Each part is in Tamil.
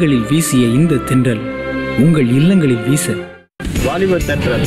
இல்லங்களில் வீசிய இந்த தென்றல் உங்கள் இல்லங்களில் வீச வாலிப தென்றல்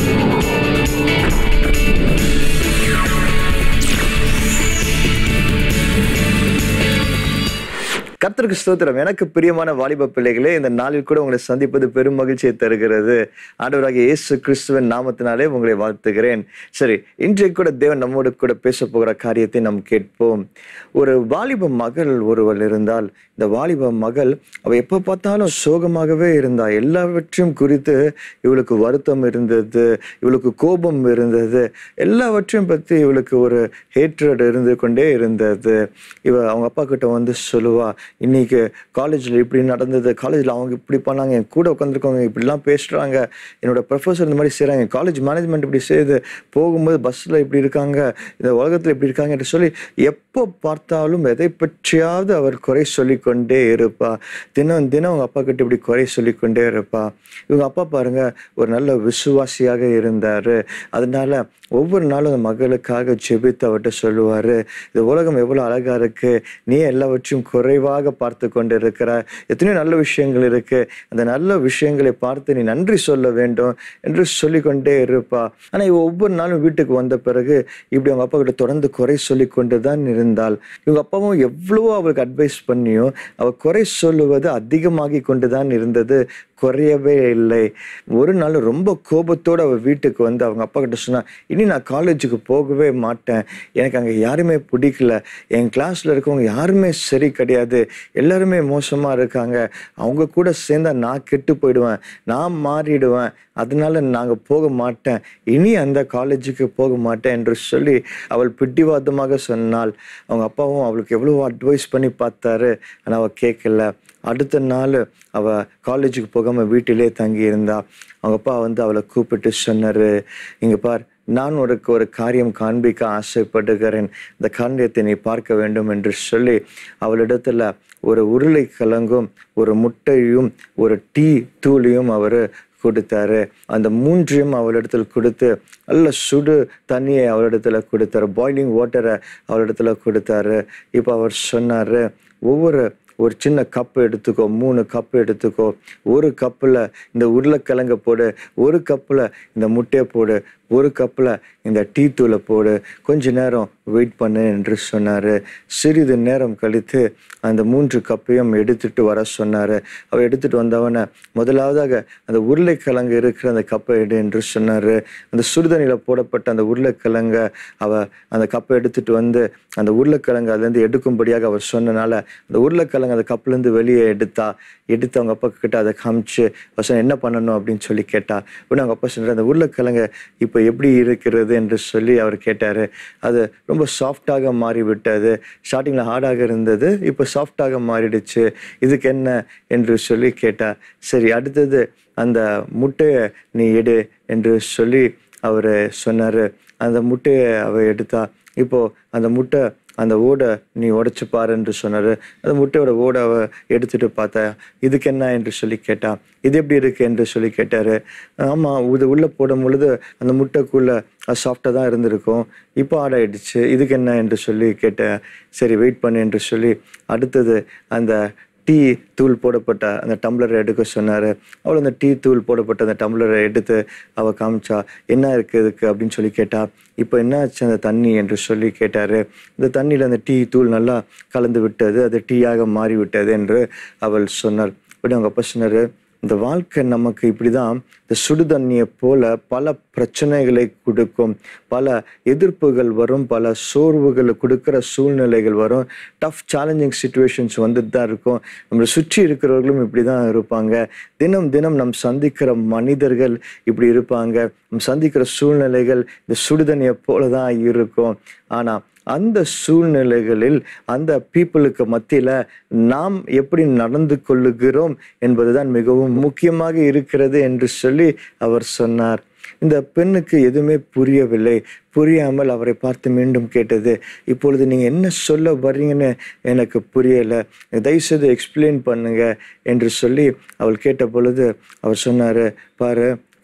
கர்த்தருக்கு ஸ்தோத்திரம் எனக்கு பிரியமான வாலிப பிள்ளைகளே இந்த நாளில் கூட உங்களை சந்திப்பது பெரும் மகிழ்ச்சியை தருகிறது ஆண்டவராகிய இயேசு கிறிஸ்துவின் நாமத்தினாலே உங்களை வாழ்த்துகிறேன் சரி இன்றைக்கு கூட தேவன் நம்மோடு கூட பேச போகிற காரியத்தை நாம் கேட்போம் ஒரு வாலிப மகள் ஒருவள் இருந்தால் இந்த வாலிப மகள் அவ எப்போ பார்த்தாலும் சோகமாகவே இருந்தா எல்லாவற்றையும் குறித்து இவளுக்கு வருத்தம் இருந்தது இவளுக்கு கோபம் இருந்தது எல்லாவற்றையும் பற்றி இவளுக்கு ஒரு ஹேட்ரட் இருந்து கொண்டே இருந்தது இவ அவங்க அப்பா கிட்ட வந்து சொல்லுவா இன்னைக்கு காலேஜில் இப்படி நடந்தது காலேஜில் அவங்க இப்படி பண்ணாங்க என் கூட உட்காந்துருக்கவங்க இப்படிலாம் பேசுகிறாங்க என்னோட ப்ரொஃபஸர் இந்த மாதிரி செய்கிறாங்க காலேஜ் மேனேஜ்மெண்ட் இப்படி செய்யுது போகும்போது பஸ்ஸில் இப்படி இருக்காங்க இந்த உலகத்தில் இப்படி இருக்காங்க என்று சொல்லி எப்போ பார்த்தாலும் எதை பற்றியாவது அவர் குறை சொல்லிக்கொண்டே இருப்பா தினம் தினம் அவங்க அப்பா கிட்ட இப்படி குறை சொல்லிக்கொண்டே இருப்பா இவங்க அப்பா பாருங்க ஒரு நல்ல விசுவாசியாக இருந்தார் அதனால ஒவ்வொரு நாளும் அந்த மகளுக்காக ஜெபித்து அவர்கிட்ட சொல்லுவார் இந்த உலகம் எவ்வளோ அழகா இருக்கு நீ எல்லாவற்றையும் குறைவாக பார்த்து கொண்டு இருக்கிற எத்தனையோ நல்ல விஷயங்கள் இருக்கு அந்த நல்ல விஷயங்களை பார்த்து நீ நன்றி சொல்ல வேண்டும் என்று சொல்லிக்கொண்டே இருப்பா ஆனா இவ ஒவ்வொரு நாளும் வீட்டுக்கு வந்த பிறகு இப்படி அவங்க அப்பா கிட்ட தொடர்ந்து குறை சொல்லி கொண்டு தான் இருந்தாள் இவங்க அப்பாவும் எவ்வளவோ அவளுக்கு அட்வைஸ் பண்ணியும் அவ குறை சொல்லுவது அதிகமாகி கொண்டு தான் இருந்தது குறையவே இல்லை ஒரு நாள் ரொம்ப கோபத்தோடு அவள் வீட்டுக்கு வந்து அவங்க அப்பா கிட்ட சொன்னா இனி நான் காலேஜுக்கு போகவே மாட்டேன் எனக்கு அங்கே யாருமே பிடிக்கல என் கிளாஸில் இருக்கவங்க யாருமே சரி கிடையாது எல்லாருமே மோசமாக இருக்காங்க அவங்க கூட சேர்ந்தா நான் கெட்டு போயிடுவேன் நான் மாறிடுவேன் அதனால நாங்கள் போக மாட்டேன் இனி அந்த காலேஜுக்கு போக மாட்டேன் என்று சொல்லி அவள் பிடிவாதமாக சொன்னாள் அவங்க அப்பாவும் அவளுக்கு எவ்வளோ அட்வைஸ் பண்ணி பார்த்தாரு ஆனால் அவள் கேட்கல அடுத்த நாள் அவ காலேஜுக்கு போகாம வீட்டிலே தங்கி இருந்தா அவங்க அப்பா வந்து அவளை கூப்பிட்டு சொன்னாரு இங்க பார் நான் உனக்கு ஒரு காரியம் காண்பிக்க ஆசைப்படுகிறேன் இந்த காரியத்தை நீ பார்க்க வேண்டும் என்று சொல்லி அவளிடத்துல ஒரு உருளைக்கிழங்கும் ஒரு முட்டையும் ஒரு டீ தூளியும் அவர் கொடுத்தாரு அந்த மூன்றையும் அவளிடத்தில் கொடுத்து நல்ல சுடு தண்ணியை அவளிடத்துல கொடுத்தாரு பாய்லிங் வாட்டரை அவளிடத்துல கொடுத்தாரு இப்போ அவர் சொன்னாரு ஒவ்வொரு ஒரு சின்ன கப்பு எடுத்துக்கோ மூணு கப்பு எடுத்துக்கோ ஒரு கப்பில் இந்த உருளைக்கிழங்க போடு ஒரு கப்பில் இந்த முட்டையை போடு ஒரு கப்பில் இந்த டீ தூளை போடு கொஞ்ச நேரம் வெயிட் பண்ணு என்று சொன்னார் சிறிது நேரம் கழித்து அந்த மூன்று கப்பையும் எடுத்துட்டு வர சொன்னார் அவ எடுத்துட்டு வந்தவனை முதலாவதாக அந்த உருளைக்கிழங்கு இருக்கிற அந்த கப்பை எடு என்று சொன்னார் அந்த சுடுதண்ணியில் போடப்பட்ட அந்த உருளைக்கிழங்க அவ அந்த கப்பை எடுத்துட்டு வந்து அந்த உருளைக்கிழங்கு அதுலேருந்து எடுக்கும்படியாக அவர் சொன்னனால அந்த உருளைக்கிழங்கு அந்த கப்புலேருந்து வெளியே எடுத்தா எடுத்து அவங்க அப்பா கிட்ட அதை காமிச்சு அவர் சொன்ன என்ன பண்ணணும் அப்படின்னு சொல்லி கேட்டா உடனே அவங்க அப்பா சொன்னார் அந்த உருளைக்கிழங்கு இப்போ எப்படி இருக்கிறது என்று சொல்லி அவர் கேட்டார் அது ரொம்ப சாஃப்டாக மாறி விட்டது ஸ்டார்டிங்கில் ஹார்டாக இருந்தது இப்போ சாஃப்டாக மாறிடுச்சு இதுக்கு என்ன என்று சொல்லி கேட்டா சரி அடுத்தது அந்த முட்டையை நீ எடு என்று சொல்லி அவர் சொன்னார் அந்த முட்டையை அவ எடுத்தா இப்போ அந்த முட்டை அந்த ஓடை நீ உடைச்சு பாரு என்று சொன்னார் அந்த முட்டையோட ஓடை அவ எடுத்துட்டு பார்த்தா இதுக்கு என்ன என்று சொல்லி கேட்டா இது எப்படி இருக்கு என்று சொல்லி கேட்டாரு ஆமாம் இது உள்ளே போடும் பொழுது அந்த முட்டைக்குள்ள அது சாஃப்டாக தான் இருந்திருக்கும் இப்போ ஆடாயிடுச்சு இதுக்கு என்ன என்று சொல்லி கேட்டேன் சரி வெயிட் பண்ணு என்று சொல்லி அடுத்தது அந்த டீ தூள் போடப்பட்ட அந்த டம்ளரை எடுக்க சொன்னார் அவள் அந்த டீ தூள் போடப்பட்ட அந்த டம்ளரை எடுத்து அவள் காமிச்சா என்ன இருக்குது இதுக்கு அப்படின்னு சொல்லி கேட்டா இப்போ என்ன ஆச்சு அந்த தண்ணி என்று சொல்லி கேட்டார் இந்த தண்ணியில் அந்த டீ தூள் நல்லா கலந்து விட்டது அது டீயாக மாறி விட்டது என்று அவள் சொன்னாள் இப்படி அவங்க அப்பா சொன்னார் இந்த வாழ்க்கை நமக்கு இப்படிதான் இந்த சுடுதண்ணியை போல பல பிரச்சனைகளை கொடுக்கும் பல எதிர்ப்புகள் வரும் பல சோர்வுகளை கொடுக்குற சூழ்நிலைகள் வரும் டஃப் சேலஞ்சிங் சுச்சுவேஷன்ஸ் வந்துட்டு தான் இருக்கும் நம்மளை சுற்றி இருக்கிறவர்களும் இப்படி தான் இருப்பாங்க தினம் தினம் நம் சந்திக்கிற மனிதர்கள் இப்படி இருப்பாங்க நம் சந்திக்கிற சூழ்நிலைகள் இந்த சுடுதண்ணியை போல தான் இருக்கும் ஆனால் அந்த சூழ்நிலைகளில் அந்த பீப்புளுக்கு மத்தியில் நாம் எப்படி நடந்து கொள்ளுகிறோம் என்பதுதான் மிகவும் முக்கியமாக இருக்கிறது என்று சொல்லி அவர் சொன்னார் இந்த பெண்ணுக்கு எதுவுமே புரியவில்லை புரியாமல் அவரை பார்த்து மீண்டும் கேட்டது இப்பொழுது நீங்கள் என்ன சொல்ல வர்றீங்கன்னு எனக்கு புரியலை தயவுசெய்து எக்ஸ்பிளைன் பண்ணுங்க என்று சொல்லி அவள் கேட்ட பொழுது அவர் சொன்னார் பாரு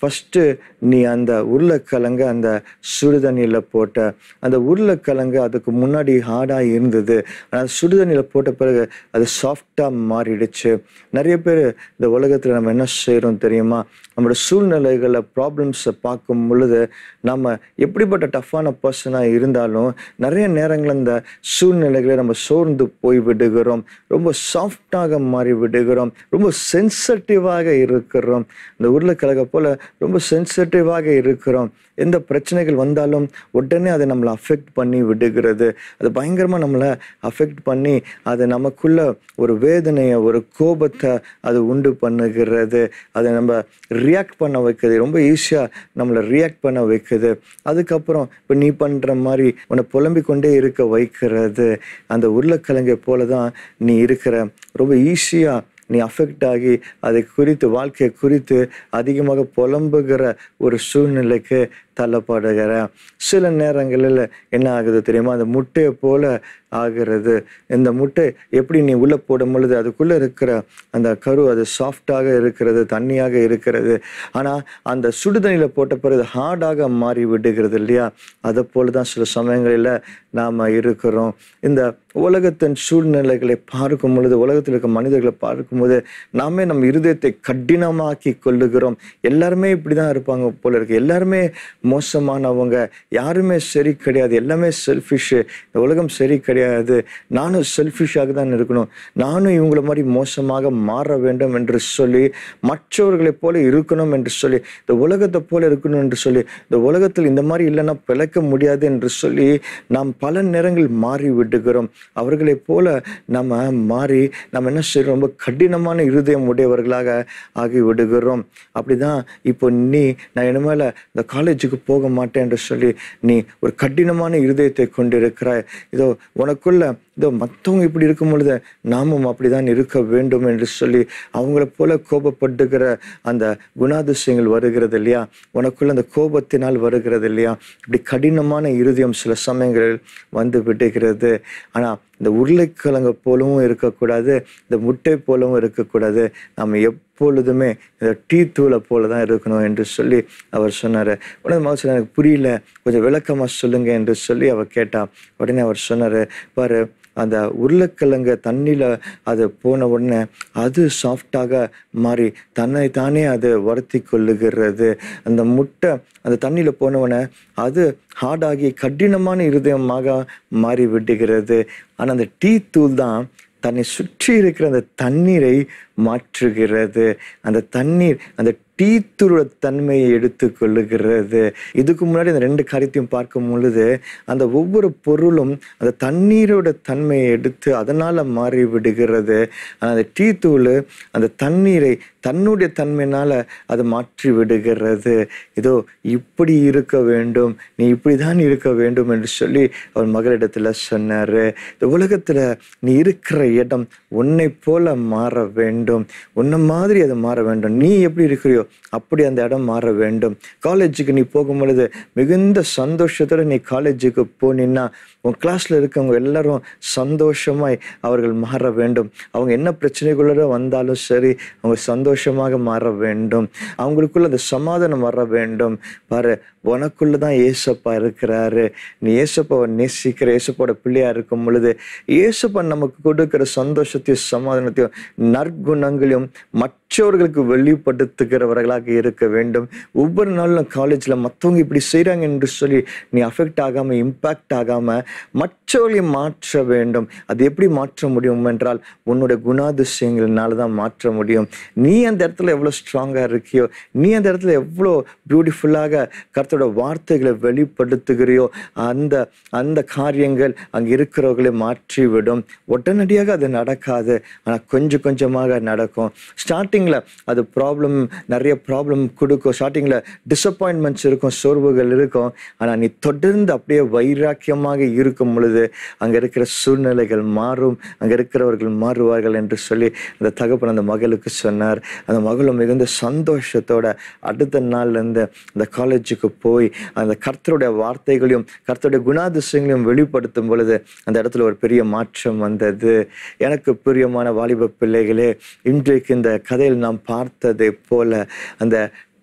ஃபஸ்ட்டு நீ அந்த உருளைக்கிழங்கு அந்த சுடுதண்ணியில் போட்ட அந்த உருளைக்கிழங்கு அதுக்கு முன்னாடி ஹார்டாக இருந்தது ஆனால் சுடுதண்ணியில் போட்ட பிறகு அது சாஃப்டாக மாறிடுச்சு நிறைய பேர் இந்த உலகத்தில் நம்ம என்ன செய்கிறோம் தெரியுமா நம்மளோட சூழ்நிலைகளை ப்ராப்ளம்ஸை பார்க்கும் பொழுது நம்ம எப்படிப்பட்ட டஃப்பான பர்சனாக இருந்தாலும் நிறைய நேரங்கள் அந்த சூழ்நிலைகளை நம்ம சோர்ந்து போய் விடுகிறோம் ரொம்ப சாஃப்டாக மாறி விடுகிறோம் ரொம்ப சென்சிட்டிவாக இருக்கிறோம் இந்த உருளைக்கிழக போல ரொம்ப சென்சிட்டிவாக இருக்கிறோம் எந்த பிரச்சனைகள் வந்தாலும் உடனே அதை நம்மளை அஃபெக்ட் பண்ணி விடுகிறது அது பயங்கரமாக நம்மளை அஃபெக்ட் பண்ணி அது நமக்குள்ள ஒரு வேதனையை ஒரு கோபத்தை அது உண்டு பண்ணுகிறது அதை நம்ம ரியாக்ட் பண்ண வைக்குது ரொம்ப ஈஸியாக நம்மளை ரியாக்ட் பண்ண வைக்குது அதுக்கப்புறம் இப்போ நீ பண்ணுற மாதிரி உன்னை புலம்பிக் கொண்டே இருக்க வைக்கிறது அந்த உருளைக்கிழங்கை போல தான் நீ இருக்கிற ரொம்ப ஈஸியாக நீ அஃபெக்ட் ஆகி அதை குறித்து வாழ்க்கையை குறித்து அதிகமாக புலம்புகிற ஒரு சூழ்நிலைக்கு தள்ளப்படுகிற சில நேரங்களில் என்ன ஆகுது தெரியுமா அந்த முட்டையை போல ஆகிறது இந்த முட்டை எப்படி நீ உள்ளே போடும் பொழுது அதுக்குள்ளே இருக்கிற அந்த கரு அது சாஃப்டாக இருக்கிறது தண்ணியாக இருக்கிறது ஆனால் அந்த சுடுதண்ணியில் போட்ட பிறகு ஹார்டாக மாறி விடுகிறது இல்லையா அதை போல தான் சில சமயங்களில் நாம் இருக்கிறோம் இந்த உலகத்தின் சூழ்நிலைகளை பார்க்கும் பொழுது உலகத்தில் இருக்க மனிதர்களை பார்க்கும்போது நாமே நம்ம இருதயத்தை கடினமாக்கி கொள்ளுகிறோம் எல்லாருமே இப்படி தான் இருப்பாங்க போல இருக்கு எல்லாருமே மோசமானவங்க யாருமே சரி கிடையாது எல்லாமே செல்ஃபிஷு இந்த உலகம் சரி கிடையாது நானும் செல்ஃபிஷாக தான் இருக்கணும் நானும் இவங்கள மாதிரி மோசமாக மாற வேண்டும் என்று சொல்லி மற்றவர்களைப் போல இருக்கணும் என்று சொல்லி இந்த உலகத்தை போல இருக்கணும் என்று சொல்லி இந்த உலகத்தில் இந்த மாதிரி இல்லைன்னா பிழைக்க முடியாது என்று சொல்லி நாம் பல நேரங்கள் மாறி விடுகிறோம் அவர்களைப் போல நம்ம மாறி நம்ம என்ன செய்கிறோம் ரொம்ப கடினமான இருதயம் உடையவர்களாக ஆகி விடுகிறோம் அப்படிதான் இப்போ நீ நான் இனிமேல இந்த காலேஜுக்கு போக மாட்டேன் என்று சொல்லி நீ ஒரு கடினமான இருதயத்தை கொண்டிருக்கிறாய் இதோ உனக்குள்ள இதோ மற்றவங்க இப்படி இருக்கும் பொழுது நாமும் அப்படிதான் இருக்க வேண்டும் என்று சொல்லி அவங்கள போல கோபப்படுகிற அந்த குணாதிசயங்கள் வருகிறது இல்லையா உனக்குள்ள அந்த கோபத்தினால் வருகிறது இல்லையா இப்படி கடினமான இருதயம் சில சமயங்களில் வந்து விடுகிறது ஆனால் இந்த உருளைக்கிழங்கு போலவும் இருக்கக்கூடாது இந்த முட்டை போலவும் இருக்கக்கூடாது நம்ம எப்பொழுதுமே இந்த டீ தூளை போல தான் இருக்கணும் என்று சொல்லி அவர் சொன்னார் உடனே மகசூல் எனக்கு புரியல கொஞ்சம் விளக்கமாக சொல்லுங்க என்று சொல்லி அவர் கேட்டா உடனே அவர் சொன்னார் பாரு அந்த உருளைக்கிழங்க தண்ணியில் அது போன உடனே அது சாஃப்டாக மாறி தன்னை தானே அது வருத்தி கொள்ளுகிறது அந்த முட்டை அந்த தண்ணியில் போன உடனே அது ஹார்டாகி கடினமான இருதயமாக மாறி விடுகிறது ஆனால் அந்த டீ தூள் தான் தன்னை சுற்றி இருக்கிற அந்த தண்ணீரை மாற்றுகிறது அந்த தண்ணீர் அந்த டீத்தூரோட தன்மையை எடுத்து கொள்ளுகிறது இதுக்கு முன்னாடி அந்த ரெண்டு காரியத்தையும் பார்க்கும் பொழுது அந்த ஒவ்வொரு பொருளும் அந்த தண்ணீரோட தன்மையை எடுத்து அதனால் மாறி விடுகிறது ஆனால் அந்த டீத்தூள் அந்த தண்ணீரை தன்னுடைய தன்மையினால் அதை மாற்றி விடுகிறது இதோ இப்படி இருக்க வேண்டும் நீ இப்படி தான் இருக்க வேண்டும் என்று சொல்லி அவர் மகளிடத்தில் சொன்னார் இந்த உலகத்தில் நீ இருக்கிற இடம் உன்னை போல மாற வேண்டும் உன்னை மாதிரி அது மாற வேண்டும் நீ எப்படி இருக்கிறியோ அப்படி அந்த இடம் மாற வேண்டும் காலேஜுக்கு நீ போகும் பொழுது மிகுந்த சந்தோஷத்தோட நீ காலேஜுக்கு போனீன்னா உன் கிளாஸ்ல இருக்கவங்க எல்லாரும் சந்தோஷமாய் அவர்கள் மாற வேண்டும் அவங்க என்ன பிரச்சனைக்குள்ள வந்தாலும் சரி அவங்க சந்தோஷமாக மாற வேண்டும் அவங்களுக்குள்ள அந்த சமாதானம் வர வேண்டும் பாரு உனக்குள்ள தான் ஏசப்பா இருக்கிறாரு நீ ஏசப்பாவை நேசிக்கிற ஏசப்பாவோட பிள்ளையா இருக்கும் பொழுது ஏசப்பா நமக்கு கொடுக்கிற சந்தோஷத்தையும் சமாதானத்தையும் நற்குணங்களையும் மற்றவர்களுக்கு வெளிப்படுத்துகிறவர்களாக இருக்க வேண்டும் ஒவ்வொரு நாளும் காலேஜில் மற்றவங்க இப்படி செய்கிறாங்க என்று சொல்லி நீ அஃபெக்ட் ஆகாமல் இம்பேக்ட் ஆகாமல் மற்றவர்களை மாற்ற வேண்டும் அது எப்படி மாற்ற முடியும் என்றால் உன்னுடைய குணாதிசயங்கள்னால தான் மாற்ற முடியும் நீ அந்த இடத்துல எவ்வளோ ஸ்ட்ராங்காக இருக்கியோ நீ அந்த இடத்துல எவ்வளோ பியூட்டிஃபுல்லாக கர்த்தரோட வார்த்தைகளை வெளிப்படுத்துகிறியோ அந்த அந்த காரியங்கள் அங்கே இருக்கிறவர்களை மாற்றிவிடும் உடனடியாக அது நடக்காது ஆனால் கொஞ்சம் கொஞ்சமாக நடக்கும் ஸ்டார்டிங்கில் அது ப்ராப்ளம் நிறைய ப்ராப்ளம் கொடுக்கும் ஸ்டார்டிங்கில் டிசப்பாயின்மெண்ட்ஸ் இருக்கும் சோர்வுகள் இருக்கும் ஆனால் நீ தொடர்ந்து அப்படியே வைராக்கியமாக இருக்கும் பொழுது அங்கே இருக்கிற சூழ்நிலைகள் மாறும் அங்கே இருக்கிறவர்கள் மாறுவார்கள் என்று சொல்லி அந்த தகப்பன் அந்த மகளுக்கு சொன்னார் அந்த மகளும் மிகுந்த சந்தோஷத்தோட அடுத்த நாள்லேருந்து அந்த காலேஜுக்கு போய் அந்த கர்த்தருடைய வார்த்தைகளையும் கர்த்தருடைய குணாதிசயங்களையும் வெளிப்படுத்தும் பொழுது அந்த இடத்துல ஒரு பெரிய மாற்றம் வந்தது எனக்கு பிரியமான வாலிப பிள்ளைகளே இன்றைக்கு இந்த கதையில் நாம் பார்த்ததை போல அந்த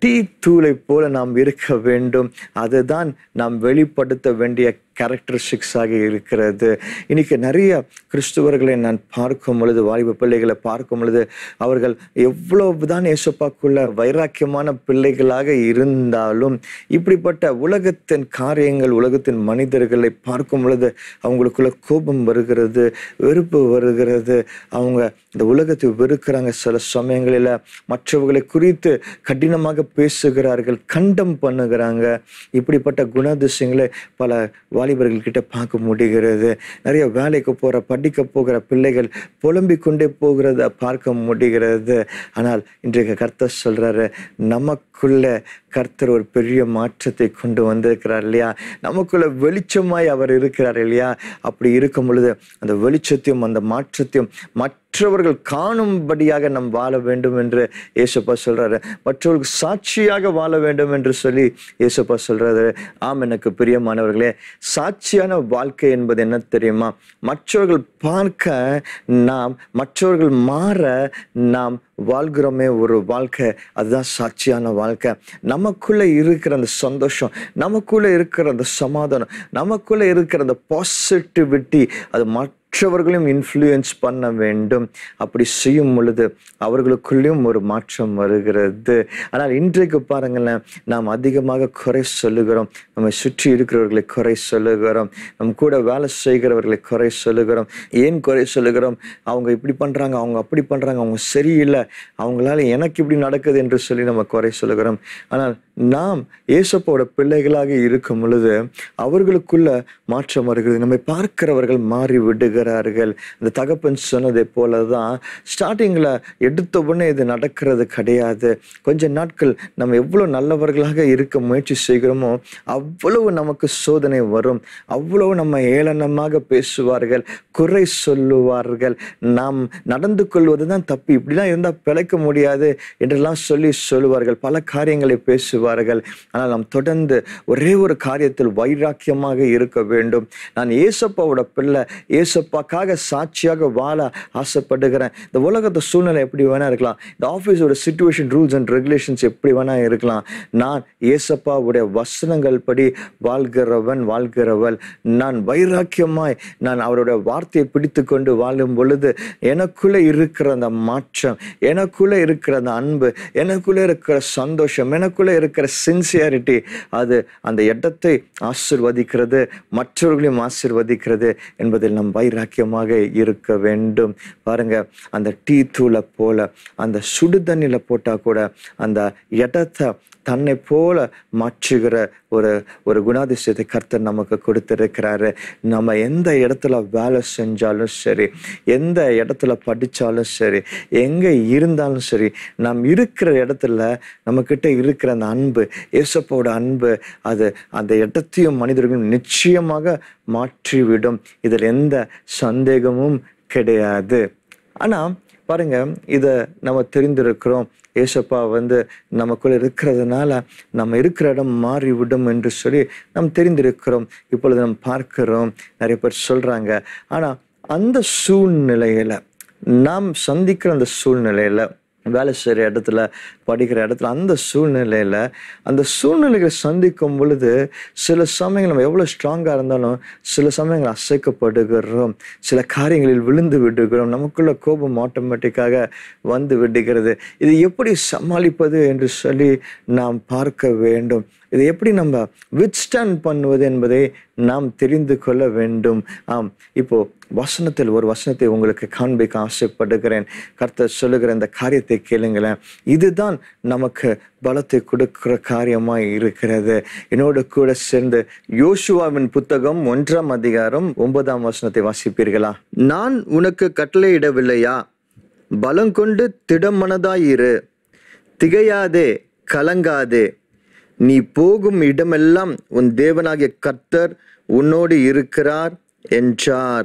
டீ தூளை போல நாம் இருக்க வேண்டும் அதுதான் நாம் வெளிப்படுத்த வேண்டிய கேரக்டரிஸ்டிக்ஸாக இருக்கிறது இன்னைக்கு நிறைய கிறிஸ்துவர்களை நான் பார்க்கும் பொழுது வாலிப பிள்ளைகளை பார்க்கும் பொழுது அவர்கள் எவ்வளவுதான் ஏசப்பாக்குள்ள வைராக்கியமான பிள்ளைகளாக இருந்தாலும் இப்படிப்பட்ட உலகத்தின் காரியங்கள் உலகத்தின் மனிதர்களை பார்க்கும் பொழுது அவங்களுக்குள்ள கோபம் வருகிறது வெறுப்பு வருகிறது அவங்க இந்த உலகத்தை வெறுக்கிறாங்க சில சமயங்களில் மற்றவர்களை குறித்து கடினமாக பேசுகிறார்கள் கண்டம் பண்ணுகிறாங்க இப்படிப்பட்ட குணாதிசயங்களை பல வாலிபர்கள் கிட்ட பார்க்க முடிகிறது நிறைய வேலைக்கு போகிற படிக்க போகிற பிள்ளைகள் புலம்பிக் கொண்டே போகிறத பார்க்க முடிகிறது ஆனால் இன்றைக்கு கர்த்தர் சொல்றாரு நமக்குள்ள கர்த்தர் ஒரு பெரிய மாற்றத்தை கொண்டு வந்திருக்கிறார் இல்லையா நமக்குள்ள வெளிச்சமாய் அவர் இருக்கிறார் இல்லையா அப்படி இருக்கும் பொழுது அந்த வெளிச்சத்தையும் அந்த மாற்றத்தையும் மற்றவர்கள் காணும்படியாக நாம் வாழ வேண்டும் என்று இயேசுப்பா சொல்றாரு மற்றவர்களுக்கு சாட்சியாக வாழ வேண்டும் என்று சொல்லி இயேசுப்பா சொல்றாரு ஆம் எனக்கு பிரியமானவர்களே சாட்சியான வாழ்க்கை என்பது என்ன தெரியுமா மற்றவர்கள் பார்க்க நாம் மற்றவர்கள் மாற நாம் வாழ்கிறோமே ஒரு வாழ்க்கை அதுதான் சாட்சியான வாழ்க்கை நமக்குள்ள இருக்கிற அந்த சந்தோஷம் நமக்குள்ள இருக்கிற அந்த சமாதானம் நமக்குள்ள இருக்கிற அந்த பாசிட்டிவிட்டி அது மற்றவர்களையும் இன்ஃப்ளூயன்ஸ் பண்ண வேண்டும் அப்படி செய்யும் பொழுது அவர்களுக்குள்ளேயும் ஒரு மாற்றம் வருகிறது ஆனால் இன்றைக்கு பாருங்களேன் நாம் அதிகமாக குறை சொல்லுகிறோம் நம்மை சுற்றி இருக்கிறவர்களை குறை சொல்லுகிறோம் நம் கூட வேலை செய்கிறவர்களை குறை சொல்லுகிறோம் ஏன் குறை சொல்லுகிறோம் அவங்க இப்படி பண்றாங்க அவங்க அப்படி பண்றாங்க அவங்க சரியில்லை அவங்களால எனக்கு இப்படி நடக்குது என்று சொல்லி நம்ம குறை சொல்லுகிறோம் ஆனால் நாம் ஏசப்போட பிள்ளைகளாக இருக்கும் பொழுது அவர்களுக்குள்ள மாற்றம் வருகிறது நம்மை பார்க்கிறவர்கள் மாறி விடுகிறார்கள் அந்த தகப்பன் சொன்னதை போல தான் ஸ்டார்டிங்கில் எடுத்த உடனே இது நடக்கிறது கிடையாது கொஞ்ச நாட்கள் நம்ம எவ்வளோ நல்லவர்களாக இருக்க முயற்சி செய்கிறோமோ அவ்வளவு நமக்கு சோதனை வரும் அவ்வளவு நம்ம ஏளனமாக பேசுவார்கள் குறை சொல்லுவார்கள் நாம் நடந்து கொள்வது தான் தப்பு இப்படிலாம் இருந்தால் பிழைக்க முடியாது என்றெல்லாம் சொல்லி சொல்லுவார்கள் பல காரியங்களை பேசுவார்கள் ஆனால் நாம் தொடர்ந்து ஒரே ஒரு காரியத்தில் வைராக்கியமாக இருக்க வேண்டும் நான் ஏசப்பாவோட பிள்ளை ஏசப்பாக்காக சாட்சியாக வாழ ஆசைப்படுகிறேன் இந்த உலகத்து சூழ்நிலை எப்படி வேணா இருக்கலாம் இந்த ஆஃபீஸோட சுச்சுவேஷன் ரூல்ஸ் அண்ட் ரெகுலேஷன்ஸ் எப்படி வேணா இருக்கலாம் நான் ஏசப்பாவுடைய வசனங்கள் படி வாழ்கிறவன் வாழ்கிறவள் நான் வைராக்கியமாய் நான் அவருடைய வார்த்தையை பிடித்து கொண்டு வாழும் பொழுது எனக்குள்ள இருக்கிற அந்த மாற்றம் எனக்குள்ள இருக்கிற அந்த அன்பு எனக்குள்ள இருக்கிற சந்தோஷம் எனக்குள்ள இருக்கிற சின்சியாரிட்டி அது அந்த இடத்தை ஆசிர்வதிக்கிறது மற்றவர்களையும் ஆசிர்வதிக்கிறது என்பதில் நம் வைராக்கியமாக இருக்க வேண்டும் பாருங்க அந்த டீ தூளை போல அந்த சுடு தண்ணியில போட்டா கூட அந்த இடத்தை தன்னை போல மாற்றுகிற ஒரு ஒரு குணாதிசயத்தை கர்த்தர் நமக்கு கொடுத்திருக்கிறாரு நம்ம எந்த இடத்துல வேலை செஞ்சாலும் சரி எந்த இடத்துல படித்தாலும் சரி எங்கே இருந்தாலும் சரி நாம் இருக்கிற இடத்துல நம்மக்கிட்ட இருக்கிற அந்த அன்பு ஏசப்போட அன்பு அது அந்த இடத்தையும் மனிதர்களும் நிச்சயமாக மாற்றிவிடும் இதில் எந்த சந்தேகமும் கிடையாது ஆனால் பாருங்க இதை நம்ம தெரிந்திருக்கிறோம் ஏசப்பா வந்து நமக்குள்ள இருக்கிறதுனால நம்ம இருக்கிற இடம் மாறிவிடும் என்று சொல்லி நாம் தெரிந்திருக்கிறோம் இப்பொழுது நம்ம பார்க்கிறோம் நிறைய பேர் சொல்றாங்க ஆனா அந்த சூழ்நிலையில நாம் சந்திக்கிற அந்த சூழ்நிலையில வேலை செய்கிற இடத்துல படிக்கிற இடத்துல அந்த சூழ்நிலையில் அந்த சூழ்நிலைகளை சந்திக்கும் பொழுது சில சமயங்கள் நம்ம எவ்வளோ ஸ்ட்ராங்காக இருந்தாலும் சில சமயங்கள் அசைக்கப்படுகிறோம் சில காரியங்களில் விழுந்து விடுகிறோம் நமக்குள்ள கோபம் ஆட்டோமேட்டிக்காக வந்து விடுகிறது இது எப்படி சமாளிப்பது என்று சொல்லி நாம் பார்க்க வேண்டும் இதை எப்படி நம்ம வித்ஸ்டாண்ட் பண்ணுவது என்பதை நாம் தெரிந்து கொள்ள வேண்டும் ஆம் இப்போ வசனத்தில் ஒரு வசனத்தை உங்களுக்கு காண்பிக்க ஆசைப்படுகிறேன் கர்த்தர் சொல்லுகிற இந்த காரியத்தை கேளுங்களேன் இதுதான் நமக்கு பலத்தை கொடுக்கிற காரியமாய் இருக்கிறது என்னோடு கூட சேர்ந்து யோசுவாவின் புத்தகம் ஒன்றாம் அதிகாரம் ஒன்பதாம் வசனத்தை வாசிப்பீர்களா நான் உனக்கு கட்டளையிடவில்லையா பலங்கொண்டு திடமனதாயிரு திகையாதே கலங்காதே நீ போகும் இடமெல்லாம் உன் தேவனாகிய கர்த்தர் உன்னோடு இருக்கிறார் என்றார்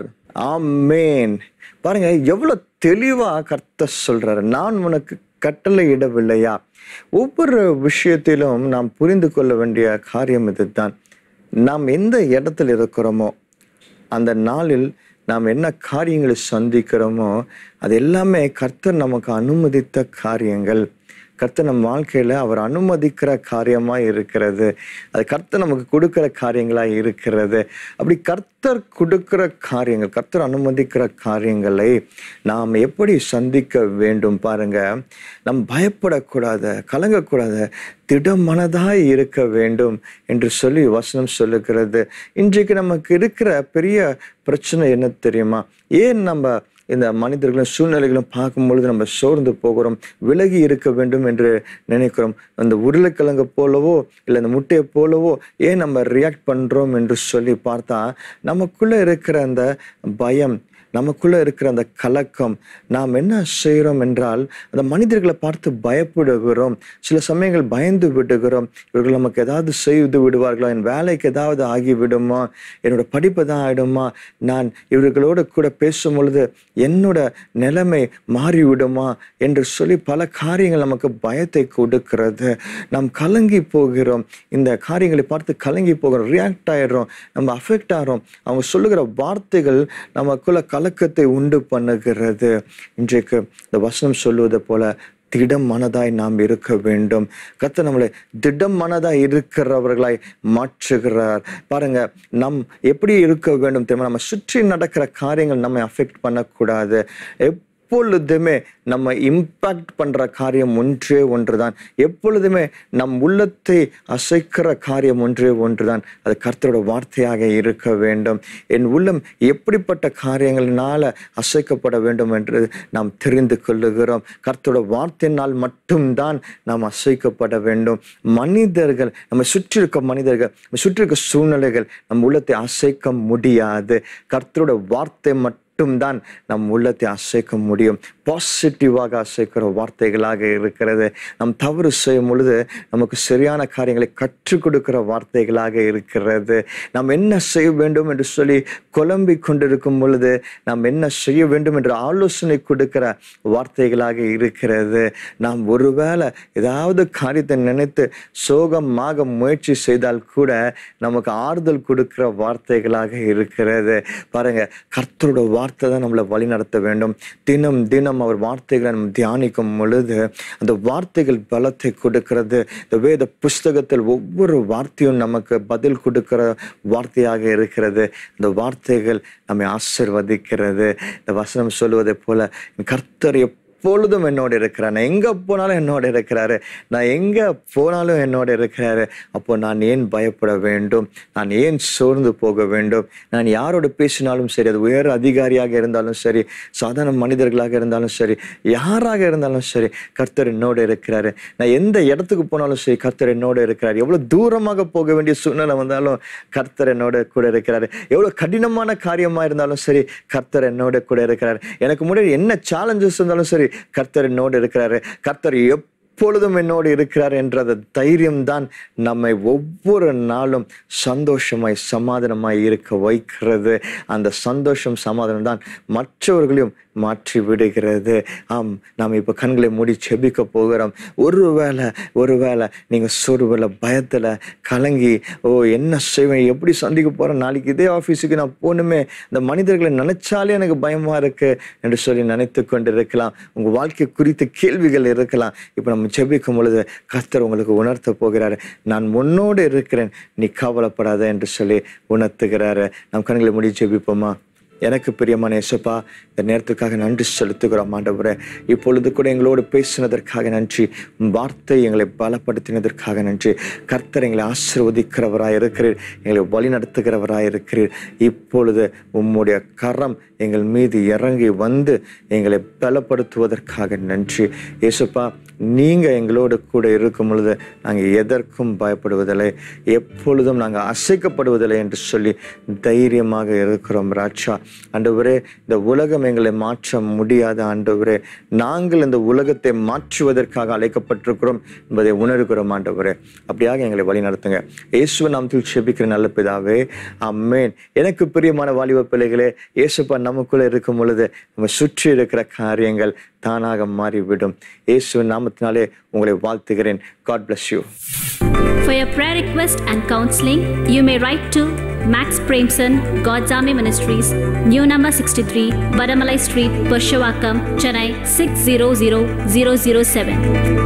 ஆமேன் பாருங்க எவ்வளவு தெளிவா கர்த்தர் சொல்றாரு நான் உனக்கு கட்டளை இடவில்லையா ஒவ்வொரு விஷயத்திலும் நாம் புரிந்து கொள்ள வேண்டிய காரியம் இதுதான் நாம் எந்த இடத்துல இருக்கிறோமோ அந்த நாளில் நாம் என்ன காரியங்களை சந்திக்கிறோமோ அது எல்லாமே கர்த்தர் நமக்கு அனுமதித்த காரியங்கள் கர்த்தர் நம் வாழ்க்கையில அவர் அனுமதிக்கிற காரியமா இருக்கிறது அது கர்த்தர் நமக்கு கொடுக்கிற காரியங்களா இருக்கிறது அப்படி கர்த்தர் கொடுக்கிற காரியங்கள் கர்த்தர் அனுமதிக்கிற காரியங்களை நாம் எப்படி சந்திக்க வேண்டும் பாருங்க நம் பயப்படக்கூடாது கலங்கக்கூடாது திடமனதாய் இருக்க வேண்டும் என்று சொல்லி வசனம் சொல்லுகிறது இன்றைக்கு நமக்கு இருக்கிற பெரிய பிரச்சனை என்ன தெரியுமா ஏன் நம்ம இந்த மனிதர்களும் சூழ்நிலைகளும் பார்க்கும் பொழுது நம்ம சோர்ந்து போகிறோம் விலகி இருக்க வேண்டும் என்று நினைக்கிறோம் அந்த உருளைக்கிழங்கு போலவோ இல்லை அந்த முட்டையை போலவோ ஏன் நம்ம ரியாக்ட் பண்றோம் என்று சொல்லி பார்த்தா நமக்குள்ள இருக்கிற அந்த பயம் நமக்குள்ள இருக்கிற அந்த கலக்கம் நாம் என்ன செய்கிறோம் என்றால் அந்த மனிதர்களை பார்த்து பயப்படுகிறோம் சில சமயங்கள் பயந்து விடுகிறோம் இவர்கள் நமக்கு ஏதாவது செய்து விடுவார்களா என் வேலைக்கு ஏதாவது ஆகிவிடுமா என்னோட படிப்பு தான் ஆயிடுமா நான் இவர்களோடு கூட பேசும் பொழுது என்னோட நிலைமை மாறிவிடுமா என்று சொல்லி பல காரியங்கள் நமக்கு பயத்தை கொடுக்கிறது நாம் கலங்கி போகிறோம் இந்த காரியங்களை பார்த்து கலங்கி போகிறோம் ரியாக்ட் ஆயிடுறோம் நம்ம அஃபெக்ட் ஆகிறோம் அவங்க சொல்லுகிற வார்த்தைகள் நமக்குள்ள கலக்கத்தை உண்டு பண்ணுகிறது இன்றைக்கு இந்த வசனம் சொல்லுவது போல திடம் மனதாய் நாம் இருக்க வேண்டும் கத்த நம்மளை திடம் மனதாய் இருக்கிறவர்களாய் மாற்றுகிறார் பாருங்க நம் எப்படி இருக்க வேண்டும் தெரியுமா நம்ம சுற்றி நடக்கிற காரியங்கள் நம்மை அஃபெக்ட் பண்ணக்கூடாது எப்பொழுதுமே நம்ம இம்பாக்ட் பண்ற காரியம் ஒன்றே ஒன்றுதான் எப்பொழுதுமே நம் உள்ளத்தை அசைக்கிற காரியம் ஒன்றே ஒன்றுதான் அது கர்த்தரோட வார்த்தையாக இருக்க வேண்டும் என் உள்ளம் எப்படிப்பட்ட காரியங்களினால அசைக்கப்பட வேண்டும் என்று நாம் தெரிந்து கொள்ளுகிறோம் கர்த்தரோட வார்த்தையினால் மட்டும்தான் நாம் அசைக்கப்பட வேண்டும் மனிதர்கள் நம்ம சுற்றி இருக்க மனிதர்கள் நம்ம சுற்றி இருக்க சூழ்நிலைகள் நம் உள்ளத்தை அசைக்க முடியாது கர்த்தரோட வார்த்தை மட்டும் மட்டும்தான் நம் உள்ளத்தை அசைக்க முடியும் பாசிட்டிவாக அசைக்கிற வார்த்தைகளாக இருக்கிறது நம் தவறு செய்யும் பொழுது நமக்கு சரியான காரியங்களை கற்றுக் கொடுக்கிற வார்த்தைகளாக இருக்கிறது நாம் என்ன செய்ய வேண்டும் என்று சொல்லி குழம்பிக் கொண்டிருக்கும் பொழுது நாம் என்ன செய்ய வேண்டும் என்ற ஆலோசனை கொடுக்கிற வார்த்தைகளாக இருக்கிறது நாம் ஒருவேளை ஏதாவது காரியத்தை நினைத்து சோகமாக முயற்சி செய்தால் கூட நமக்கு ஆறுதல் கொடுக்கிற வார்த்தைகளாக இருக்கிறது பாருங்க கர்த்தரோட வார்த்தை தான் நம்மளை வழி நடத்த வேண்டும் தினம் தினம் அவர் வார்த்தைகளை நம்ம தியானிக்கும் பொழுது அந்த வார்த்தைகள் பலத்தை கொடுக்கிறது இந்த வேத புஸ்தகத்தில் ஒவ்வொரு வார்த்தையும் நமக்கு பதில் கொடுக்கிற வார்த்தையாக இருக்கிறது இந்த வார்த்தைகள் நம்மை ஆசிர்வதிக்கிறது இந்த வசனம் சொல்வதை போல கர்த்தர் எப்பொழுதும் என்னோடு இருக்கிறார் நான் எங்க போனாலும் என்னோடு இருக்கிறாரு நான் எங்க போனாலும் என்னோடு இருக்கிறாரு அப்போ நான் ஏன் பயப்பட வேண்டும் நான் ஏன் சோர்ந்து போக வேண்டும் நான் யாரோட பேசினாலும் சரி அது உயர் அதிகாரியாக இருந்தாலும் சரி சாதாரண மனிதர்களாக இருந்தாலும் சரி யாராக இருந்தாலும் சரி கர்த்தர் என்னோடு இருக்கிறாரு நான் எந்த இடத்துக்கு போனாலும் சரி கர்த்தர் என்னோடு இருக்கிறார் எவ்வளவு தூரமாக போக வேண்டிய சூழ்நிலை வந்தாலும் கர்த்தர் என்னோட கூட இருக்கிறாரு எவ்வளவு கடினமான காரியமா இருந்தாலும் சரி கர்த்தர் என்னோட கூட இருக்கிறார் எனக்கு முன்னாடி என்ன சேலஞ்சஸ் இருந்தாலும் சரி கர்த்தர் என்னோடு இருக்கிறாரு கர்த்தர் எப்பொழுதும் என்னோடு இருக்கிறார் என்ற அந்த தைரியம் தான் நம்மை ஒவ்வொரு நாளும் சந்தோஷமாய் சமாதானமாய் இருக்க வைக்கிறது அந்த சந்தோஷம் சமாதானம் தான் மற்றவர்களையும் மாற்றி விடுகிறது ஆம் நாம் இப்போ கண்களை மூடி செபிக்க போகிறோம் ஒருவேளை ஒருவேளை நீங்கள் சோர்வில் பயத்தில் கலங்கி ஓ என்ன செய்வேன் எப்படி சந்திக்க போகிறேன் நாளைக்கு இதே ஆஃபீஸுக்கு நான் போகணுமே இந்த மனிதர்களை நினைச்சாலே எனக்கு பயமாக இருக்கு என்று சொல்லி நினைத்து கொண்டு இருக்கலாம் உங்கள் வாழ்க்கை குறித்த கேள்விகள் இருக்கலாம் இப்போ நம்ம செபிக்கும் பொழுது கர்த்தர் உங்களுக்கு உணர்த்த போகிறாரு நான் முன்னோடு இருக்கிறேன் நீ கவலைப்படாத என்று சொல்லி உணர்த்துகிறாரு நம் கண்களை மூடி ஜெபிப்போமா எனக்கு பிரியமான இயேசுப்பா இந்த நேரத்துக்காக நன்றி செலுத்துகிறோம் ஆண்டவரே இப்பொழுது கூட எங்களோடு பேசினதற்காக நன்றி உம் வார்த்தை எங்களை பலப்படுத்தினதற்காக நன்றி கர்த்தர் எங்களை ஆசீர்வதிக்கிறவராய் இருக்கிறீர் எங்களை வழி நடத்துகிறவராய் இருக்கிறீர் இப்பொழுது உம்முடைய கரம் எங்கள் மீது இறங்கி வந்து எங்களை பலப்படுத்துவதற்காக நன்றி இயேசுப்பா நீங்க எங்களோடு கூட இருக்கும் பொழுது நாங்கள் எதற்கும் பயப்படுவதில்லை எப்பொழுதும் நாங்கள் அசைக்கப்படுவதில்லை என்று சொல்லி தைரியமாக இருக்கிறோம் ராஜா ஆண்டவரே இந்த உலகம் எங்களை மாற்ற முடியாத ஆண்டவரே நாங்கள் இந்த உலகத்தை மாற்றுவதற்காக அழைக்கப்பட்டிருக்கிறோம் என்பதை உணர்கிறோம் ஆண்டவரே அப்படியாக எங்களை வழி நடத்துங்க இயேசுவ நாமத்தில் செபிக்கிற நல்ல பிதாவே அம்மேன் எனக்கு பிரியமான வாலிப பிள்ளைகளே இயேசுப்பா நமக்குள்ள இருக்கும் பொழுது நம்ம சுற்றி இருக்கிற காரியங்கள் தானாக மாறிவிடும் இயேசு நாமத்தினாலே உங்களை வாழ்த்துகிறேன் God bless you For your prayer request and counseling, you may write to Max Premson, God's Army Ministries, New Number 63, Vadamalai Street, Pershawakam, Chennai 600007.